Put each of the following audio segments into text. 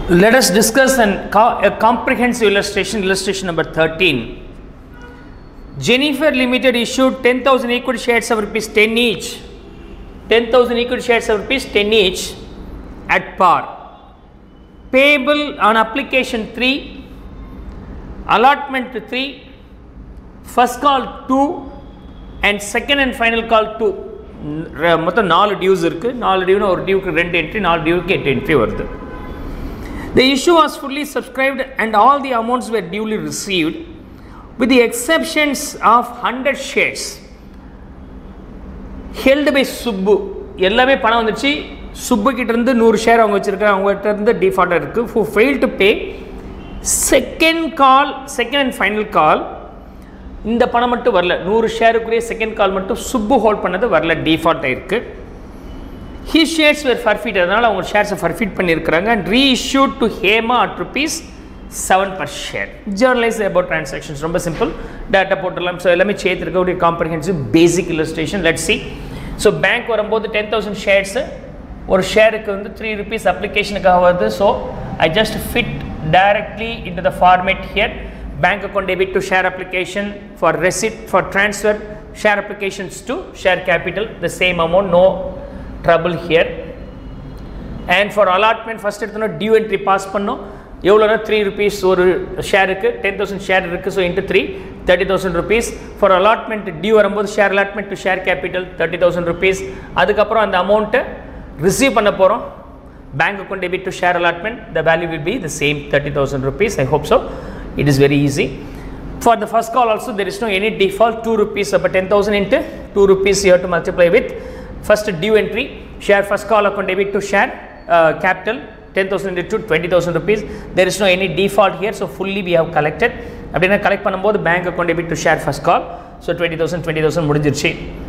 Let us discuss an, co- a comprehensive illustration, illustration number 13. Jennifer Limited issued 10,000 equity shares of rupees 10 each. 10,000 equity shares of rupees 10 each at par. Payable on application 3, allotment 3, first call 2 and second and final call 2. ர- மொத்தம் நாலு டியூஸ் இருக்குது நாலு tuna ஒரு Duke ரெண்டு entry நாலு Duke எட்டு entry வருது The issue was fully subscribed and all the amounts were duly received with the exceptions of 100 shares held by Subbu எல்லாமே பணம் வந்துச்சு சுப்பு கிட்ட இருந்து நூறு ஷேர் அவங்க வச்சிருக்காங்க அவங்ககிட்ட இருந்து டிஃபால்ட்டாக இருக்குது who failed to pay second call second and final call இந்த பணம் மட்டும் வரல நூறு ஷேருக்குரிய செகண்ட் கால் மட்டும் சுப்பு ஹோல்ட் பண்ணது வரல டிஃபால்ட் ஆயிருக்கு ஹி ஷேர்ஸ் வேர் ஃபர்ஃபிட் அதனால் அவங்க ஷேர்ஸை ஃபர்ஃபிட் பண்ணியிருக்கிறாங்க and reissued to Hema at rupees seven per share journalise about transactions ரொம்ப சிம்பிள் டேட்டா போட்டுடலாம் ஸோ எல்லாமே சேர்த்துருக்க ஒரு comprehensive basic illustration let see so bank வரும்போது டென் தௌசண்ட் ஷேர்ஸு ஒரு ஷேருக்கு வந்து த்ரீ ருபீஸ் அப்ளிகேஷனுக்காக வருது so I just fit directly in to the format here bank account debit to share application for receipt for transfer share applications to share capital the same amount no trouble here and for allotment first எடுத்தோன்னா due entry pass பண்ணோம் எவ்வளோனா three rupees ஒரு ஷேருக்கு ten thousand share இருக்குது so into three thirty thousand rupees for allotment due வரும்போது share allotment to share capital thirty thousand rupees அதுக்கப்புறம் அந்த அமௌண்ட்டை ரிசீவ் பண்ண போகிறோம் bank account debit to share allotment the value will be the same thirty thousand rupees I hope so it is very easy For the first call also there is no any default 2 rupees but 10,000 into 2 rupees you have to multiply with first due entry share first call account debit to share uh, capital 10,000 into 20,000 rupees there is no any default here so fully we have collected அப்படின்னா collect பண்ணும்போது bank account debit to share first call so twenty thousand twenty thousand முடிஞ்சிருச்சு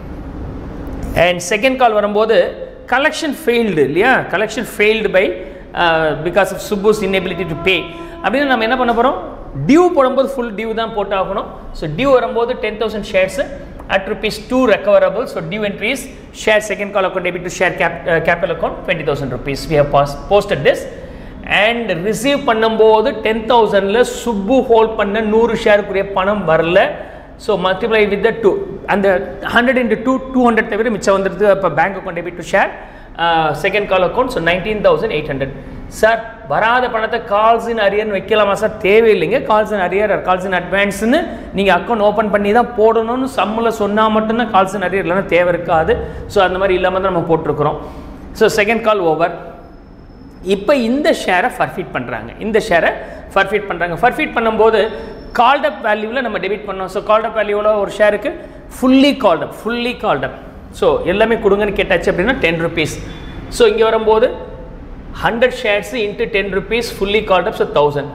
and second call வரும்போது collection failed இல்லையா collection failed by because of சுப்புஸ் inability to pay அப்படின்னு நம்ம என்ன பண்ண போகிறோம் டியூ போடும்போது ஃபுல் டியூ தான் போட்டு ஆகணும் ஸோ டியூ வரும்போது ten thousand shares at rupees two recoverable so due entries share second call account debit to share cap capital account twenty thousand rupees we have pass posted this and receive பண்ணும்போது ten தௌசண்டில் Suppu hold பண்ண நூறு ஷேருக்குரிய பணம் வரல so multiply with the two அந்த hundred into two two hundred தவிர மிச்சம் வந்துடுது அப்போ bank account debit to share second call account so nineteen thousand eight hundred sir வராத பணத்தை கால்ஸ் இன் அரியர்னு வைக்கலாமா சார் தேவையில்லைங்க calls in arrear calls in அட்வான்ஸ்னு நீங்கள் அக்கௌண்ட் ஓப்பன் பண்ணி தான் போடணும்னு சம்மில் சொன்னால் மட்டும்தான் கால்ஸ் இன் அரியர் இல்லைன்னா தேவை இருக்காது ஸோ அந்த மாதிரி இல்லாமல் தான் நம்ம போட்டிருக்கிறோம் ஸோ செகண்ட் கால் ஓவர் இப்போ இந்த ஷேரை ஃபர்ஃபிட் பண்ணுறாங்க இந்த ஷேரை ஃபர்ஃபிட் பண்ணுறாங்க ஃபர்ஃபிட் பண்ணும்போது கால்ட் அப் வேல்யூவில் நம்ம டெபிட் பண்ணோம் ஸோ கால்ட் அப் வேல்யூவில் ஒரு ஷேருக்கு fully called up fully called up so எல்லாமே கொடுங்கன்னு கேட்டாச்சு அப்படின்னா டென் ருபீஸ் ஸோ இங்கே வரும்போது hundred shares into ten rupees fully called up so thousand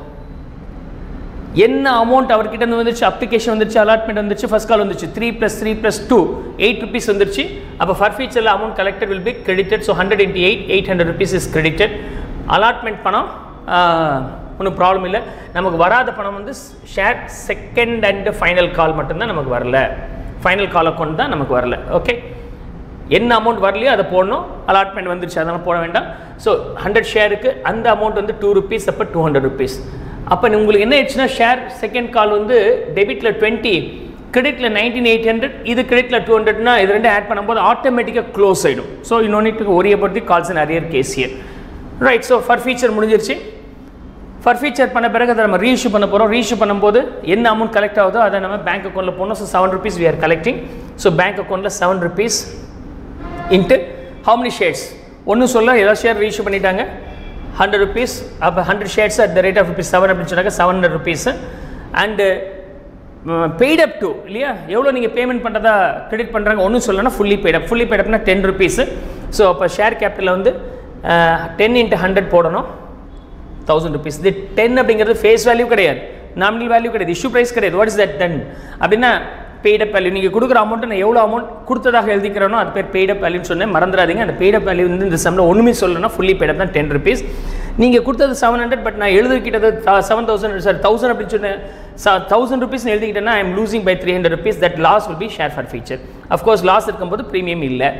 என்ன அமௌண்ட் அவர்கிட்ட இருந்து வந்துச்சு அப்ளிகேஷன் வந்துச்சு அலாட்மெண்ட் வந்துச்சு ஃபர்ஸ்ட் கால் வந்துச்சு three plus three plus two eight rupees வந்துருச்சு அப்போ ஃபர் ஃபீச்சரில் amount collected will be credited so hundred into eight eight hundred rupees is credited allotment பணம் ஒன்றும் ப்ராப்ளம் இல்லை நமக்கு வராத பணம் வந்து share second and final call மட்டும்தான் நமக்கு வரல ஃபைனல் கால் அக்கௌண்ட் தான் நமக்கு வரல ஓகே என்ன அமௌண்ட் வரலையோ அதை போடணும் அலாட்மெண்ட் வந்துருச்சு அதெல்லாம் போட வேண்டாம் ஸோ ஹண்ட்ரட் ஷேருக்கு அந்த அமௌண்ட் வந்து டூ ருபீஸ் அப்போ டூ ஹண்ட்ரட் ருபீஸ் அப்போ உங்களுக்கு என்ன ஆயிடுச்சுன்னா ஷேர் செகண்ட் கால் வந்து டெபிட்டில் டுவெண்ட்டி கிரெடிட்டில் நைன்டீன் எயிட் ஹண்ட்ரட் இது கிரெடிட்டில் டூ ஹண்ட்ரட்னா இது ரெண்டு ஆட் பண்ணும்போது ஆட்டோமேட்டிக்காக க்ளோஸ் ஆகிடும் ஸோ இன்னொன்று ஒரியப்படுத்தி calls and arrear cashier right so forfeiture முடிஞ்சிருச்சு ஃபர் ஃபீச்சர் பண்ண பிறகு அதை நம்ம ரீஇஷ்யூ பண்ண போகிறோம் ரீஇஷ்யூ பண்ணும்போது என்ன அமௌண்ட் கலெக்ட் ஆகுதோ அதை நம்ம பேங்க் அக்கௌண்ட்டில் போடணும் so seven rupees we are collecting so bank அக்கௌண்ட்டில் seven rupees into how many shares ஒன்றும் சொல்ல ஏதாவது ஷேர் ரீஇஷ்யூ பண்ணிட்டாங்க ஹண்ட்ரட் ருபீஸ் அப்போ hundred shares at the rate of rupees seven அப்படின்னு சொன்னாங்க seven hundred rupees and paid up to இல்லையா எவ்வளோ நீங்கள் பேமெண்ட் பண்ணுறதா கிரெடிட் பண்ணுறாங்க ஒன்றும் சொல்லனா fully paid up fully paid அப்னா டென் ருபீஸு ஸோ அப்போ ஷேர் கேபிட்டலில் வந்து டென் இன்ட்டு ஹண்ட்ரட் போடணும் தௌசண்ட் ருபீஸ் இது டென் அப்படிங்கிறது ஃபேஸ் வேல்யூ கிடையாது நாமினல் வேல்யூ கிடையாது இஷ்யூ ப்ரைஸ் கிடையாது வாட் இஸ் தட் டென் அப்படின்னா பெய்ட் அப் வேல்யூ நீங்கள் கொடுக்குற அமௌண்ட்டை நான் எவ்வளோ அமௌண்ட் கொடுத்ததாக எழுதிக்கிறேனோ அது பேர் பெய்ட் அப் வேல்யூன்னு சொன்னேன் மறந்துடாதீங்க அந்த பெய்ட் அப் வேல்யூ வந்து இந்த சம்மில் ஒன்றுமே சொல்லணும்னா ஃபுல்லி பெய்ட் அப் தான் டென் ருபீஸ் நீங்கள் கொடுத்தது செவன் ஹண்ட்ரட் பட் நான் எழுதிக்கிட்டது செவன் தௌசண்ட் சார் தௌசண்ட் அப்படின்னு சொன்னேன் தௌசண்ட் ருபீஸ் எழுதிக்கிட்டேன்னா I am losing by three hundred rupees that loss will be share forfeiture of course loss இருக்கும்போது ப்ரீமியம் இல்லை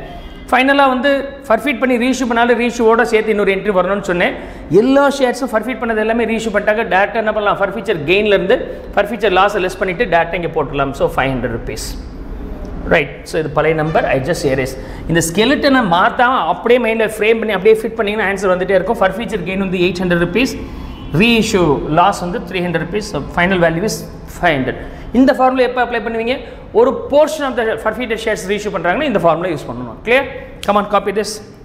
ஃபைனலாக வந்து ஃபர்ஃபீட் பண்ணி ரீஇஷ்யூ பண்ணாலும் ரீஇஷ்யூவோட சேர்த்து இன்னொரு என்ட்ரி வரணும்னு சொன்னேன் எல்லா ஷேர்ஸும் ஃபர்ஃபீட் பண்ணது எல்லாமே ரீஇஷ்யூ பண்ணிட்டாங்க டேரெக்டாக என்ன பண்ணலாம் ஃபர்ஃபீச்சர் கெயின்லேருந்து ஃபர்ஃபீச்சர் லாஸை லெஸ் பண்ணிவிட்டு டேரெக்டாக இங்கே போட்டுடலாம் so five hundred rupees right so இது பழைய நம்பர் ஐ ஜஸ்ட் ஏரேஸ் இந்த ஸ்கெலிட்டனை மாற்றாம அப்படியே மைண்டில் ஃப்ரேம் பண்ணி அப்படியே ஃபிட் பண்ணிங்கன்னா ஆன்சர் வந்துட்டே இருக்கும் ஃபர் ஃபீச்சர் கெயின் வந்து eight hundred rupees reissue loss வந்து three hundred rupees final value is five hundred இந்த ஃபார்முலா எப்போ அப்ளை பண்ணுவீங்க ஒரு portion of the forfeited shares reissue பண்ணுறாங்கன்னா இந்த ஃபார்முலா யூஸ் பண்ணணும் கிளியர் கமான் காப்பி திஸ்